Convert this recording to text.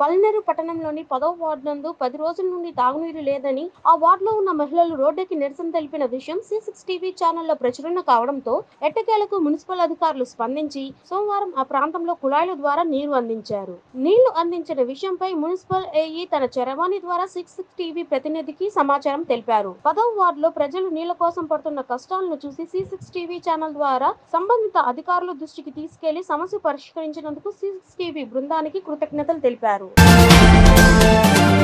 పల్నేరు పట్టణంలోని పదవ వార్డు నందు పది రోజుల నుండి తాగునీరు లేదని ఆ వార్డులో ఉన్న మహిళలు రోడ్డెక్కి నిరసన తెలిపిన విషయం సి సిక్స్ టీవీ ఛానల్లో ప్రచురణ కావడంతో ఎట్టకేలకు మున్సిపల్ అధికారులు స్పందించి సోమవారం ఆ ప్రాంతంలో కుళాయిల ద్వారా నీరు అందించారు నీళ్లు అందించిన విషయంపై మున్సిపల్ ఏఈ తన చరవాణి ద్వారా సిక్స్ సిక్స్ టీవీ ప్రతినిధికి సమాచారం తెలిపారు పదవ వార్డులో ప్రజలు నీళ్ల కోసం పడుతున్న కష్టాలను చూసి సి సిక్స్ టీవీ ఛానల్ ద్వారా సంబంధిత అధికారుల దృష్టికి తీసుకెళ్లి సమస్య పరిష్కరించినందుకు సి సిక్స్ టీవీ బృందానికి కృతజ్ఞతలు తెలిపారు